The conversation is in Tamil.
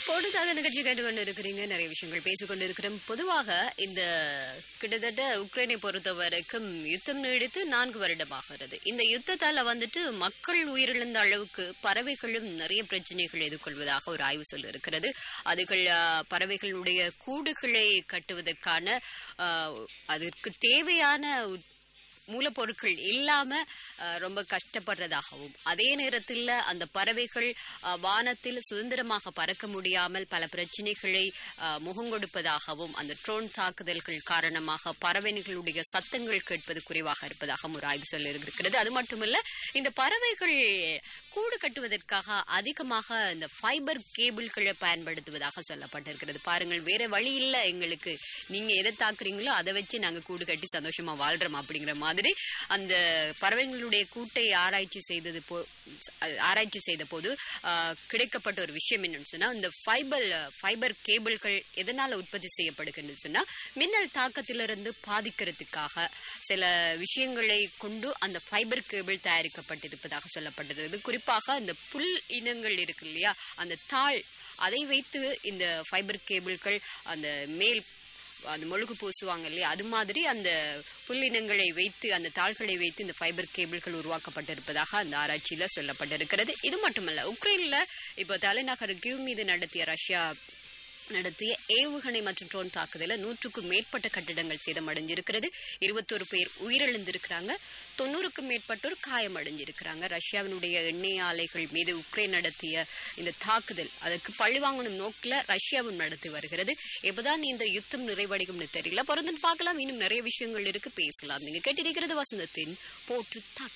பொழுதாக நிகழ்ச்சி கேட்டுக்கொண்டு இருக்கிறீங்க நிறைய விஷயங்கள் பேசிக்கொண்டு இருக்கிறோம் பொதுவாக இந்த கிட்டத்தட்ட உக்ரைனை பொறுத்த வரைக்கும் யுத்தம் நீடித்து நான்கு வருடமாகிறது இந்த யுத்தத்தால வந்துட்டு மக்கள் உயிரிழந்த அளவுக்கு பறவைகளும் நிறைய பிரச்சனைகள் எதிர்கொள்வதாக ஒரு ஆய்வு சொல்ல இருக்கிறது அதுகள் ஆ, பறவைகளுடைய கூடுகளை கட்டுவதற்கான ஆ, அதற்கு தேவையான உத்- மூலப்பொருட்கள் இல்லாம அஹ், ரொம்ப கஷ்டப்படுறதாகவும் அதே நேரத்தில் அந்த பறவைகள் அஹ், வானத்தில் சுதந்திரமாக பறக்க முடியாமல் பல பிரச்சனைகளை அஹ், முகங்கொடுப்பதாகவும் அந்த ட்ரோன் தாக்குதல்கள் காரணமாக பறவைகளுடைய சத்தங்கள் கேட்பது குறைவாக இருப்பதாகவும் ஒரு ஆய்வு சொல்ல இருக்கிறது அது மட்டுமல்ல இந்த பறவைகள் கூடு கட்டுவதற்காக அதிகமாக இந்த ஃபைபர் கேபிள்களை பயன்படுத்துவதாக சொல்லப்பட்டிருக்கிறது பாருங்கள் வேற வழி இல்லை எங்களுக்கு நீங்க எதை தாக்குறீங்களோ அதை வச்சு நாங்க கூடு கட்டி சந்தோஷமா வாழ்றோம் அப்படிங்கிற மாதிரி அந்த பறவைகளுடைய கூட்டை ஆராய்ச்சி செய்தது போ அஹ் ஆராய்ச்சி செய்த போது ஆஹ், கிடைக்கப்பட்ட ஒரு விஷயம் என்னன்னு சொன்னா இந்த ஃபைபர் ஃபைபர் கேபிள்கள் எதனால உற்பத்தி செய்யப்படுகிறது சொன்னா மின்னல் தாக்கத்திலிருந்து பாதிக்கிறதுக்காக சில விஷயங்களை கொண்டு அந்த ஃபைபர் கேபிள் தயாரிக்கப்பட்டிருப்பதாக சொல்லப்பட்டிருக்கிறது குறிப்பாக இந்த புல் இனங்கள் இருக்கு இல்லையா அந்த தாள் அதை வைத்து இந்த ஃபைபர் கேபிள்கள் அந்த மேல் அந்த மொழுகு பூசுவாங்க இல்லையா அது மாதிரி அந்த புல்லினங்களை வைத்து அந்த தாள்களை வைத்து இந்த ஃபைபர் கேபிள்கள் உருவாக்கப்பட்டிருப்பதாக அந்த ஆராய்ச்சியில சொல்லப்பட்டிருக்கிறது இது மட்டுமல்ல உக்ரைன்ல இப்போ தலைநகர் கிவ் மீது நடத்திய ரஷ்யா நடத்திய ஏவுகணை மற்றும் ட்ரோன் தாக்குதல நூற்றுக்கும் மேற்பட்ட கட்டிடங்கள் சேதமடைஞ்சிருக்கிறது இருபத்தோரு பேர் உயிரிழந்திருக்கிறாங்க தொண்ணூறுக்கும் மேற்பட்டோர் காயமடைஞ்சிருக்கிறாங்க ரஷ்யாவினுடைய எண்ணெய் ஆலைகள் மீது உக்ரைன் நடத்திய இந்த தாக்குதல் அதற்கு பழிவாங்கணும் நோக்கில் ரஷ்யாவும் நடத்தி வருகிறது எப்பதான் இந்த யுத்தம் நிறைவடையும்னு தெரியல பொருந்தன் பார்க்கலாம் இன்னும் நிறைய விஷயங்கள் இருக்கு பேசலாம் நீங்க கேட்டிருக்கிறது வசந்தத்தின் போட்டு தாக்கு